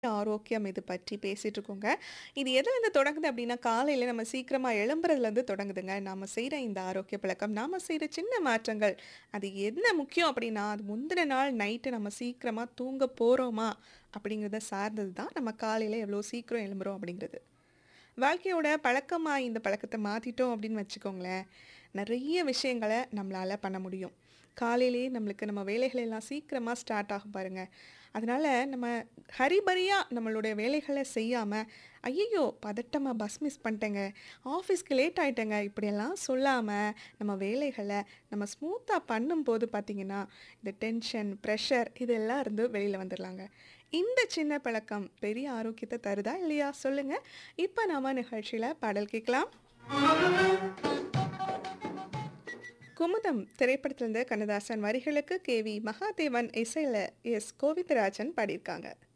ஆரோக்கியம் இது பற்றி பேசிட்டு இருக்கோங்க. இது எதுலருந்து தொடங்குது அப்டின்னா, காலையில நம்ம சீக்கிரமா எழும்புறதுலருந்து தொடங்குதுங்க. நாம செய்ற இந்த ஆரோக்கிய பழக்கம், நாம செய்ற சின்ன மாற்றங்கள், அது என்ன முக்கியம் அப்டின்னா, அது முந்தின நாள் நைட்டு நம்ம சீக்கிரமா தூங்க போறோமா? அப்டிங்கிறத சார்ந்தது தான் நம்ம காலையில எவ்வளோ சீக்கிரம் எழும்புறோம் அப்டிங்கிறது. வாழ்க்கையோட பழக்கமா இந்த பழக்கத்த மாத்திட்டோம் அப்டின்னு வச்சுக்கோங்களேன், நெறைய விஷயங்கள நம்மளால பண்ண முடியும். காலையிலேயே நம்மளுக்கு நம்ம வேலைகள் எல்லாம் சீக்கிரமா ஸ்டார்ட் ஆகும் பாருங்க. அதனால நம்ம ஹரிபரியா நம்மளுடைய வேலைகள செய்யாம, "ஐய்யய்யோ! பதட்டமா பஸ் மிஸ் பண்ணிட்டேங்க. ஆஃபீஸ்க்கு லேட் ஆயிட்டேங்க." இப்படியெல்லாம் சொல்லாம, நம்ம வேலைகள நம்ம ஸ்மூத்தா பண்ணும்போது பார்த்தீங்கன்னா, இந்த டென்ஷன், பிரஷர் இதெல்லாம் இருந்து வெளில வந்துரலாங்க. இந்த சின்ன பழக்கம் பெரிய ஆரோக்கியத்த தருதா? இல்லையா? சொல்லுங்க. இப்ப நாம நிகழ்ச்சியில பாடல் கேட்கலாம். குமுதம் திரைப்படத்திலிருந்து கண்ணதாசன் வரிகளுக்கு கே.வி. மகாதேவன் இசையில எஸ். கோவிந்தராஜன் பாடியிருக்காங்க.